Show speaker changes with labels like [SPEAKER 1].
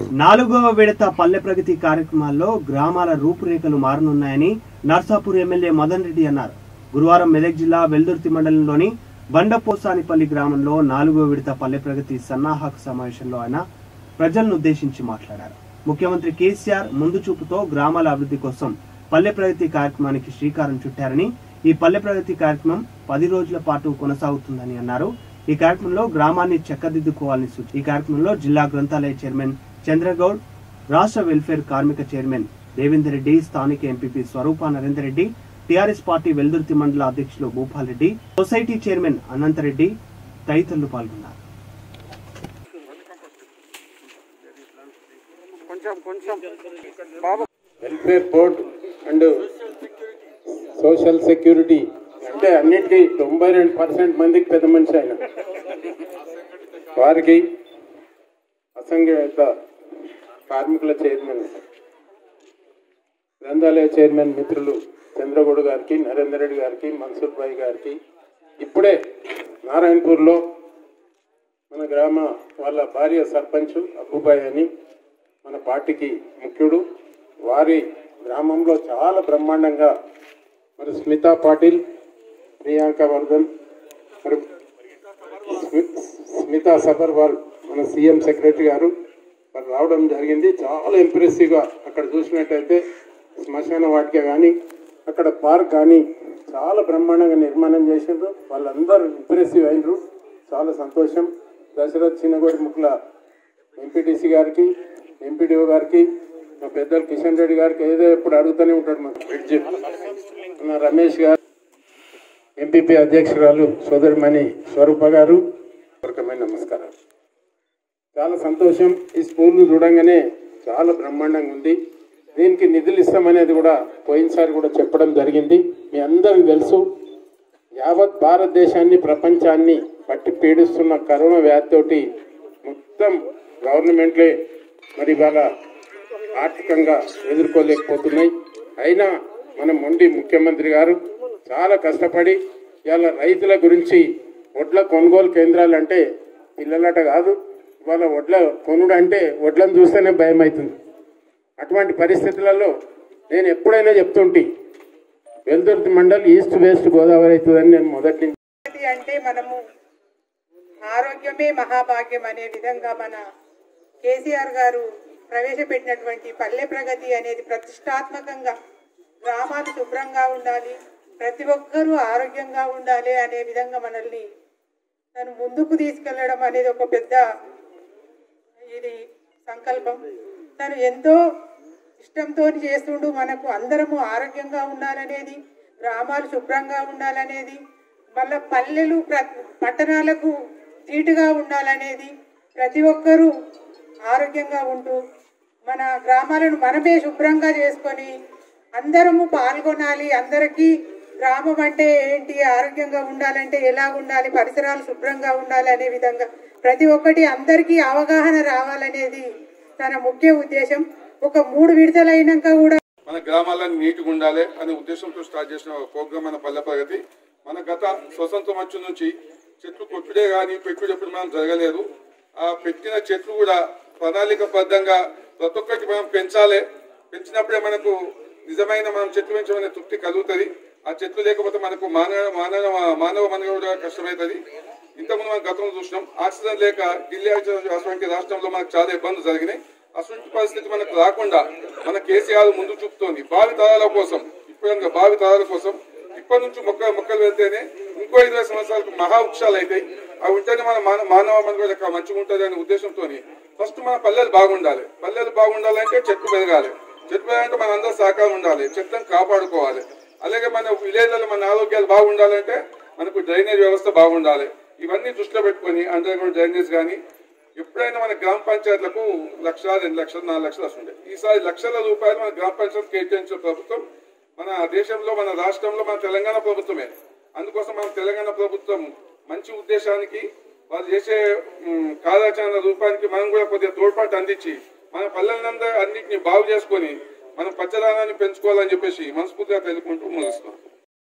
[SPEAKER 1] నాలుగవ విడత పల్లె ప్రగతి కార్యక్రమాల్లో గ్రామాల రూపురేఖలు మారనున్నాయని నర్సాపూర్ ఎమ్మెల్యే మదన్ రెడ్డి అన్నారు గురువారం మెదక్ జిల్లా వెల్దుర్తి మండలంలోని బండపోసానిపల్లి గ్రామంలో నాలుగవ విడత పల్లె ప్రగతి సన్నాహక సమావేశంలో ఆయన ప్రజలను ఉద్దేశించి మాట్లాడారు ముఖ్యమంత్రి కేసీఆర్ ముందు చూపుతో గ్రామాల అభివృద్ధి కోసం పల్లె ప్రగతి కార్యక్రమానికి శ్రీకారం చుట్టారని ఈ పల్లె ప్రగతి కార్యక్రమం పది రోజుల పాటు కొనసాగుతుందని అన్నారు ఈ కార్యక్రమంలో గ్రామాన్ని చెక్కదిద్దుకోవాలని సూచి ఈ కార్యక్రమంలో జిల్లా గ్రంథాలయ చైర్మన్ చంద్రగౌడ్ రాష్ట్ర వెల్ఫేర్ కార్మిక చైర్మన్ దేవేందర్ రెడ్డి స్థానిక MPP Swarupa Narender Reddy TRS party Veldurthi మండల అధ్యక్షులు భూపాల్ రెడ్డి సొసైటీ చైర్మన్ అనంతరెడ్డి తదితరులు పాల్గొన్నారు
[SPEAKER 2] welfare board and social security అంటే అన్నిటికీ తొంభై రెండు పర్సెంట్ మందికి పెద్ద మనిషి ఆయన వారికి అసంఘటిత కార్మికుల చైర్మన్ గ్రంథాలయ చైర్మన్ మిత్రులు చంద్రగౌడ్ గారికి నరేందర్ రెడ్డి గారికి మన్సూర్ భాయ్ గారికి ఇప్పుడే నారాయణపూర్లో మన గ్రామ వాళ్ళ భార్య సర్పంచ్ అబ్బుబాయ్ అని మన పార్టీకి ముఖ్యుడు వారి గ్రామంలో చాలా బ్రహ్మాండంగా మరి స్మితా పాటిల్ ప్రియాంక వర్ధన్ మరి స్మి- స్మితా సబర్వాల్ మన సీఎం సెక్రటరీ గారు మరి రావడం జరిగింది చాలా ఇంప్రెసివ్గా అక్కడ చూసినట్టయితే శ్మశాన వాటిక కానీ అక్కడ పార్క్ కానీ చాలా బ్రహ్మాండంగా నిర్మాణం చేసిండ్రు వాళ్ళందరూ ఇంప్రెసివ్ అయినరు చాలా సంతోషం దశరథ్ చిన్నగోడి ముక్కుల ఎంపీటీసీ గారికి ఎంపీడీఓ గారికి మా పెద్దలు కిషన్ రెడ్డి గారికి ఏదో ఎప్పుడు అడుగుతూనే ఉంటాడు మాకు బ్రిడ్జ్ మన రమేష్ గారు ఎంపీపీ అధ్యక్షురాలు సోదరిమణి స్వరూప గారు పూర్వకమైన నమస్కారాలు చాలా సంతోషం ఈ స్కూల్ చూడంగానే చాలా బ్రహ్మాండంగా ఉంది దీనికి నిధులు ఇస్తామనేది కూడా పోయినసారి కూడా చెప్పడం జరిగింది మీ అందరికీ తెలుసు యావత్ భారతదేశాన్ని ప్రపంచాన్ని పట్టి పీడిస్తున్న కరోనా వ్యాధితోటి మొత్తం గవర్నమెంట్లే మరి ఇవాళ ఆర్థికంగా ఎదుర్కోలేకపోతున్నాయి అయినా మన మొండి ముఖ్యమంత్రి గారు చాలా కష్టపడి ఇవాళ రైతుల గురించి వడ్ల కొనుగోలు కేంద్రాలు అంటే పిల్లలట కాదు ఇవాళ వడ్ల కొనుడు అంటే వడ్లను చూస్తేనే భయం అవుతుంది అటువంటి పరిస్థితులలో నేను ఎప్పుడైనా చెప్తుంటే వెల్దుర్తి మండల్ ఈస్ట్ వెస్ట్ గోదావరి అవుతుందని నేను మొదటి నుంచి
[SPEAKER 3] ప్రగతి అంటే మనము ఆరోగ్యమే మహాభాగ్యం అనే విధంగా మన కేసీఆర్ గారు ప్రవేశపెట్టినటువంటి పల్లె ప్రగతి అనేది ప్రతిష్టాత్మకంగా గ్రామాలు శుభ్రంగా ఉండాలి ప్రతి ఒక్కరూ ఆరోగ్యంగా ఉండాలి అనే విధంగా మనల్ని తను ముందుకు తీసుకెళ్లడం అనేది ఒక పెద్ద ఇది సంకల్పం తను ఎంతో ఇష్టంతో చేస్తుండు మనకు అందరము ఆరోగ్యంగా ఉండాలనేది గ్రామాలు శుభ్రంగా ఉండాలనేది మళ్ళా పల్లెలు ప్ర- పట్టణాలకు ధీటుగా ఉండాలనేది ప్రతి ఒక్కరూ ఆరోగ్యంగా ఉంటూ మన గ్రామాలను మనమే శుభ్రంగా చేసుకొని అందరము పాల్గొనాలి అందరికీ గ్రామం అంటే ఏంటి ఆరోగ్యంగా ఉండాలంటే ఎలా ఉండాలి పరిసరాలు శుభ్రంగా ఉండాలి అనే విధంగా ప్రతి ఒక్కటి అందరికీ అవగాహన రావాలనేది తన ముఖ్య ఉద్దేశం ఒక మూడు విడతలైనాక కూడా
[SPEAKER 4] మన గ్రామాలను నీట్గా ఉండాలి అనే ఉద్దేశంతో స్టార్ట్ చేసిన ఒక ప్రోగ్రామ్ మన పల్లె ప్రగతి మన గత స్వతంత్రం వచ్చి నుంచి చెట్లు కొట్టుడే కానీ పెట్టుడు ఎప్పుడు మనం జరగలేదు ఆ పెట్టిన చెట్లు కూడా ప్రణాళికబద్ధంగా ప్రతి ఒక్కటి మనం పెంచాలి పెంచినప్పుడే మనకు నిజమైన మనం చెట్లు పెంచమనే తృప్తి కలుగుతుంది ఆ చెట్లు లేకపోతే మనకు మానవ మానవ మానవ మనుగడ కష్టమవుతుంది ఇంతకుముందు మనం గతంలో చూసినాం ఆక్సిజన్ లేక ఢిల్లీ అటువంటి రాష్ట్రంలో మనకు చాలా ఇబ్బందులు జరిగినాయి అటువంటి పరిస్థితి మనకు రాకుండా మన కేసీఆర్ ముందు చూపుతోంది భావి తరాల కోసం ఇప్పుడు భావి తరాల కోసం ఇప్పటి నుంచి మొక్క మొక్కలు వెళ్తేనే ఇంకో ఇరవై సంవత్సరాలకు మహా వృక్షాలు అవుతాయి అవి ఉంటేనే మన మాన- మానవ మనుగడ యొక్క మంచిగా ఉంటుంది అనే ఉద్దేశంతో ఫస్ట్ మన పల్లెలు బాగుండాలి పల్లెలు బాగుండాలంటే చెట్లు పెరగాలి చెట్లు పెరగాలంటే మన అందరూ సహకారం ఉండాలి చెట్లను కాపాడుకోవాలి అలాగే మన విలేజ్లలో మన ఆరోగ్యాలు బాగుండాలంటే మనకు డ్రైనేజ్ వ్యవస్థ బాగుండాలి ఇవన్నీ దృష్టిలో పెట్టుకొని అండర్ గ్రౌండ్ డ్రైనేజ్ కానీ ఎప్పుడైనా మన గ్రామ పంచాయతీలకు లక్ష రెండు లక్షలు నాలుగు లక్షలు వస్తుండే ఈసారి లక్షల రూపాయలు మన గ్రామ పంచాయతీ కేటాయించిన ప్రభుత్వం మన దేశంలో మన రాష్ట్రంలో మన తెలంగాణ ప్రభుత్వమే అందుకోసం మన తెలంగాణ ప్రభుత్వం మంచి ఉద్దేశానికి వాళ్ళు చేసే ఉమ్, కార్యాచరణ రూపానికి మనం కూడా కొద్దిగా తోడ్పాటు అందించి మన పల్లెలందరూ అన్నింటినీ బాగు చేసుకొని మనం పచ్చదనాన్ని పెంచుకోవాలని చెప్పేసి మనస్ఫూర్తిగా తెలుపుకుంటూ ముగిస్తున్నాం